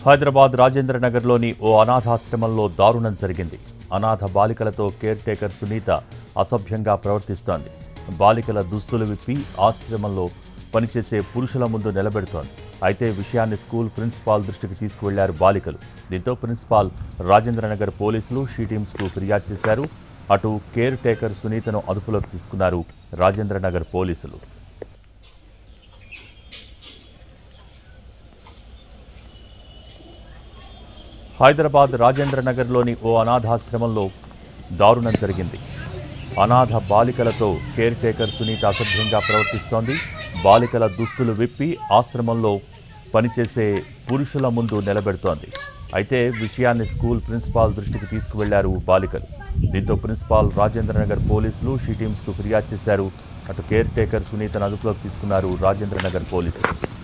హైదరాబాద్ రాజేంద్ర నగర్లోని ఓ అనాథాశ్రమంలో దారుణం జరిగింది అనాథ బాలికలతో కేర్ టేకర్ సునీత అసభ్యంగా ప్రవర్తిస్తోంది బాలికల దుస్తులు విప్పి ఆశ్రమంలో పనిచేసే పురుషుల ముందు నిలబెడుతోంది అయితే విషయాన్ని స్కూల్ ప్రిన్సిపాల్ దృష్టికి తీసుకువెళ్లారు బాలికలు దీంతో ప్రిన్సిపాల్ రాజేంద్ర నగర్ పోలీసులు షీ టీమ్స్కు ఫిర్యాదు చేశారు అటు కేర్ టేకర్ సునీతను అదుపులోకి తీసుకున్నారు రాజేంద్ర నగర్ పోలీసులు హైదరాబాద్ రాజేంద్ర నగర్లోని ఓ అనాథాశ్రమంలో దారుణం జరిగింది అనాథ బాలికలతో కేర్ టేకర్ సునీత అసభ్యంగా ప్రవర్తిస్తోంది బాలికల దుస్తులు విప్పి ఆశ్రమంలో పనిచేసే పురుషుల ముందు నిలబెడుతోంది అయితే విషయాన్ని స్కూల్ ప్రిన్సిపాల్ దృష్టికి తీసుకువెళ్లారు బాలికలు దీంతో ప్రిన్సిపాల్ రాజేంద్ర నగర్ పోలీసులు షీ టీమ్స్కు ఫిర్యాదు చేశారు అటు కేర్ టేకర్ సునీతను అదుపులోకి తీసుకున్నారు రాజేంద్ర నగర్ పోలీసులు